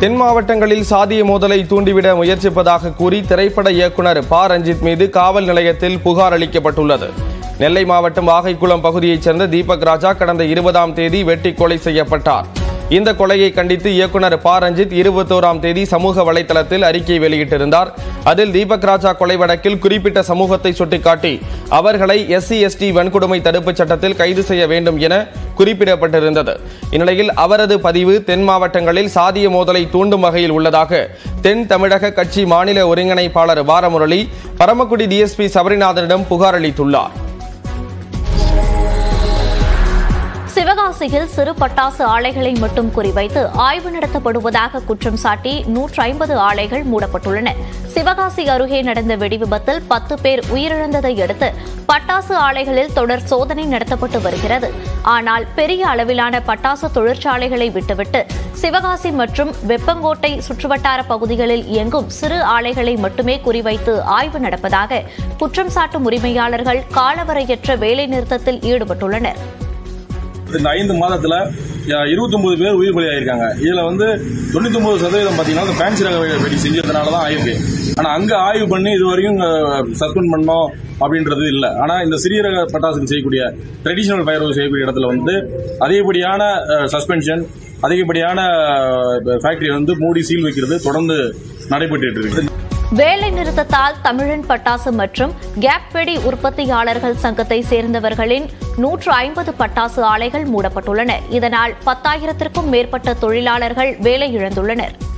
தென் மாவட்டங்களில் சாதிய மோதலை தூண்டிவிட முயற்சிப்பதாக கூறி திரைப்பட இயக்குனர் ப ரஞ்சித் மீது காவல் நிலையத்தில் புகார் அளிக்கப்பட்டுள்ளது நெல்லை மாவட்டம் வாகைக்குளம் பகுதியைச் சேர்ந்த தீபக் ராஜா கடந்த இருபதாம் தேதி வெட்டி கொலை செய்யப்பட்டார் இந்த கொலையை கண்டித்து இயக்குனர் ப ரஞ்சித் இருபத்தோராம் தேதி சமூக வலைதளத்தில் அறிக்கை வெளியிட்டிருந்தார் அதில் தீபக் ராஜா கொலை வழக்கில் குறிப்பிட்ட சமூகத்தை சுட்டிக்காட்டி அவர்களை எஸ்சி எஸ்டி வன்கொடுமை தடுப்புச் சட்டத்தில் கைது செய்ய வேண்டும் என குறிப்பிடப்பட்டிருந்தது இந்நிலையில் அவரது பதிவு தென் மாவட்டங்களில் சாதிய மோதலை தூண்டும் வகையில் உள்ளதாக தென் தமிழக கட்சி மாநில ஒருங்கிணைப்பாளர் பாரமுரளி பரமக்குடி டிஎஸ்பி சபரிநாதனிடம் புகார் அளித்துள்ளார் சிவகாசியில் சிறு பட்டாசு ஆலைகளை மட்டும் குறிவைத்து ஆய்வு நடத்தப்படுவதாக குற்றம் சாட்டி நூற்று ஐம்பது ஆலைகள் மூடப்பட்டுள்ளன சிவகாசி அருகே நடந்த வெடிவிபத்தில் பத்து பேர் உயிரிழந்ததை அடுத்து பட்டாசு ஆலைகளில் தொடர் சோதனை நடத்தப்பட்டு வருகிறது ஆனால் பெரிய அளவிலான பட்டாசு தொழிற்சாலைகளை விட்டுவிட்டு சிவகாசி மற்றும் வெப்பங்கோட்டை சுற்றுவட்டார பகுதிகளில் இயங்கும் சிறு ஆலைகளை மட்டுமே குறிவைத்து ஆய்வு நடப்பதாக குற்றம் சாட்டும் உரிமையாளர்கள் காலவரையற்ற வேலைநிறுத்தத்தில் ஈடுபட்டுள்ளனர் இந்த ஐந்து மாதத்துல இருபத்தி ஒன்பது பேர் உயிர் பலி ஆயிருக்காங்க இதுல வந்து தொண்ணூத்தி ஒன்பது சதவீதம் பாத்தீங்கன்னா இந்த ஃபேன்சி ரக வெடி செஞ்சதுனால தான் ஆயிருக்கு ஆனா அங்க ஆய்வு பண்ணி இது வரைக்கும் சஸ்பெண்ட் பண்ணோம் அப்படின்றது இல்ல ஆனா இந்த சிறிய ரக பட்டாசுகள் செய்யக்கூடிய ட்ரெடிஷனல் ஃபயர் செய்யக்கூடிய இடத்துல வந்து அதிகப்படியான சஸ்பென்ஷன் அதிகப்படியான ஃபேக்டரி வந்து மூடி சீல் வைக்கிறது தொடர்ந்து நடைபெற்று இருக்கு வேலை நிறுத்தத்தால் தமிழன் பட்டாசு மற்றும் கேப் வெடி உற்பத்தியாளர்கள் சங்கத்தை சேர்ந்தவர்களின் நூற்று ஐம்பது பட்டாசு ஆலைகள் மூடப்பட்டுள்ளன இதனால் பத்தாயிரத்திற்கும் மேற்பட்ட தொழிலாளர்கள் வேலை இழந்துள்ளனர்